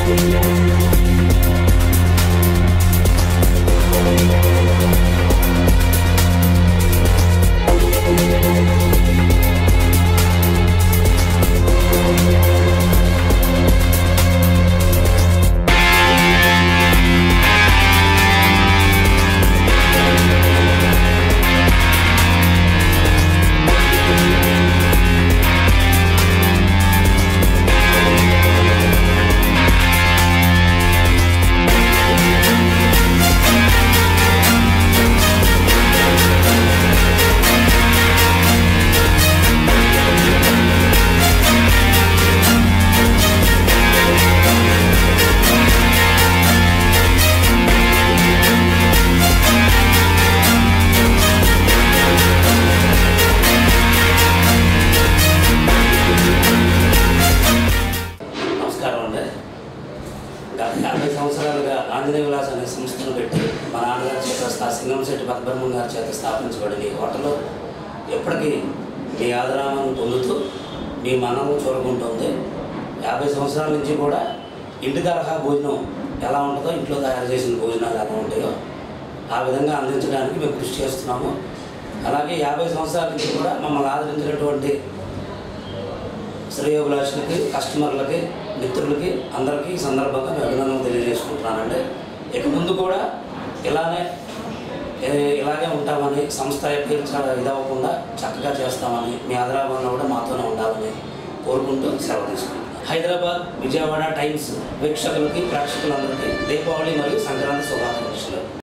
నమస్కారం అండి గత యాభై సంవత్సరాలుగా ఆంజనేయ విలాస్ అనే సంస్థను పెట్టి మా నాన్నగారి చేత స్థా- సింగంశెట్టి పద్మబ్రహ్మం గారి చేత స్థాపించబడిన ఈ హోటల్ ఎప్పటికీ మీ ఆదరాలను పొందుతూ మీ మనము చూరకుంటుంది యాభై సంవత్సరాల నుంచి కూడా ఇంటి తరహా భోజనం ఎలా ఉంటుందో ఇంట్లో తయారు చేసిన భోజనాలు ఎలా ఉంటాయో ఆ విధంగా అందించడానికి మేము కృషి చేస్తున్నాము అలాగే యాభై సంవత్సరాల నుంచి కూడా మమ్మల్ని ఆదరించినటువంటి శ్రేయోభిలాషులకి కస్టమర్లకి మిత్రులకి అందరికీ ఈ సందర్భంగా నేను అభినందనలు తెలియజేసుకుంటున్నానండి ఇక ముందు కూడా ఇలానే ఏ- ఇలాగే ఉంటామని సంస్థ పేరు చాలా ఇదవ్వకుండా చక్కగా చేస్తామని మీ ఆదరాభంలో కూడా మాతోనే ఉండాలని కోరుకుంటూ సెలవు తీసుకుంటాం హైదరాబాద్ విజయవాడ టైమ్స్ వీక్షకులకి ప్రేక్షకులందరికీ దీపావళి మరియు సంక్రాంతి శుభాకాంక్షలు